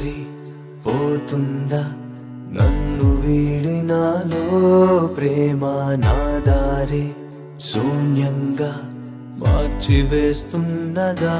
జారి పోతుందా నన్ను వీడినాలో ప్రేమ నా దారి శూన్యంగా మార్చివేస్తున్నదా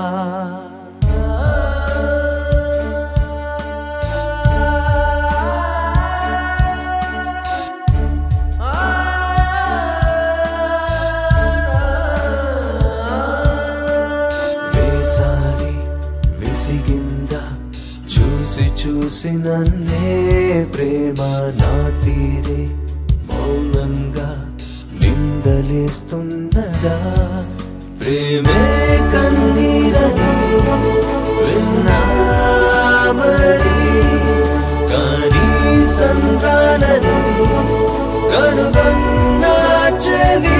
వేసారి విసిగిందా చూసి చూసి నన్నే ప్రేమ నా తీరే మౌనంగా నిందలేస్తున్నదా ప్రేమే కన్నీరని విన్నా మరి కానీ సంద్రాలని కనుగొన్నా చలి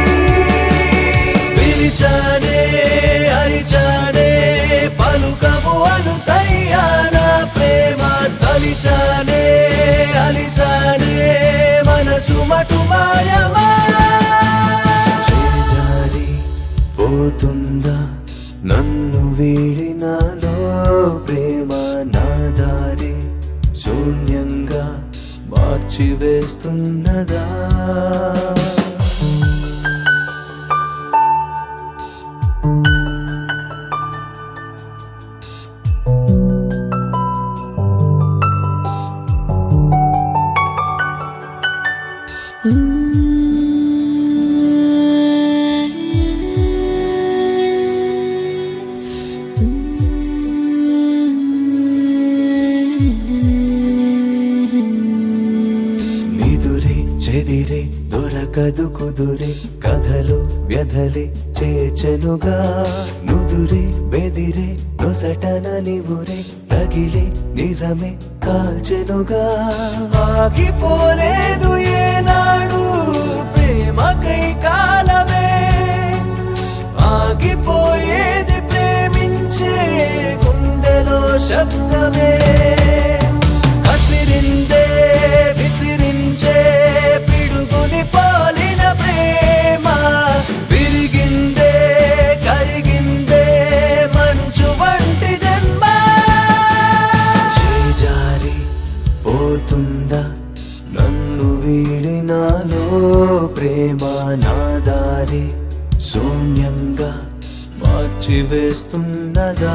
పిలిచానే అరిచానే పలుకము అను సయ్యాన ప్రేమ తలిచానే అలిసానే మనసు మటు మాయమా చేజారి పోతుందా నన్ను వీడినాలో ప్రేమ నా దారి శూన్యంగా మార్చివేస్తున్నదా నిదురే చెదిరే దొరకదు కుదురే కథలు వ్యధలే చేచనుగా నుదురే బెదిరే నొసటన నివురే తగిలే నిజమే కాల్చెనుగా ఆగిపోలేదు ఏనాడు ప్రేమకై కాలమే ఆగిపోయేది ప్రేమించే గుండెలో శబ్దమే కసిరిందే విసిరించే పిడుగుని పోలిన ప్రేమ విరిగిందే కరిగిందే మంచు వంటి జన్మ చేజారి పోతుందా నన్ను వీడినాలో ప్రేమ నా దారి శూన్యంగా మార్చివేస్తున్నదా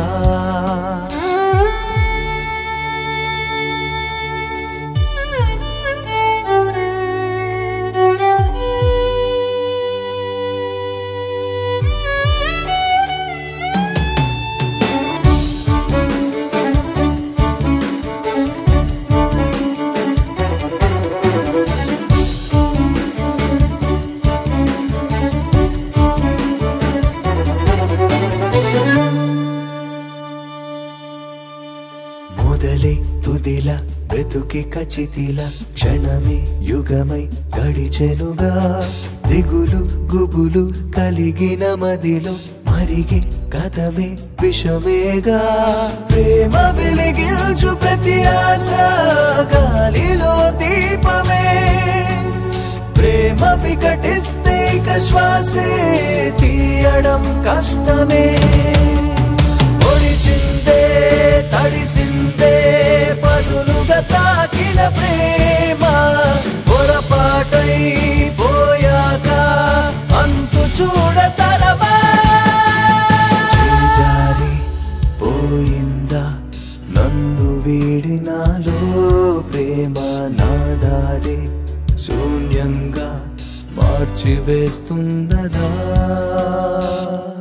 మొదలే తుదిల బ్రతుకి కచితిల క్షణమే యుగమై గడిచెనుగా దిగులు గుబులు కలిగిన మదిలో మరిగే కథమే విషమేగా ప్రేమ వెలిగించు ప్రతి ఆశ గాలిలో దీపమే ప్రేమ వికటిస్తే ఇక శ్వాసే తీయడం కష్టమే ఒడిచిందే తడిసిందే పదులుగా తాకిన ప్రేమ పొరపాటై పోయాక అంతు చూడతరమా చేజారి పోయిందా నన్ను వీడినాలో ప్రేమ నా దారి శూన్యంగా మార్చివేస్తున్నదా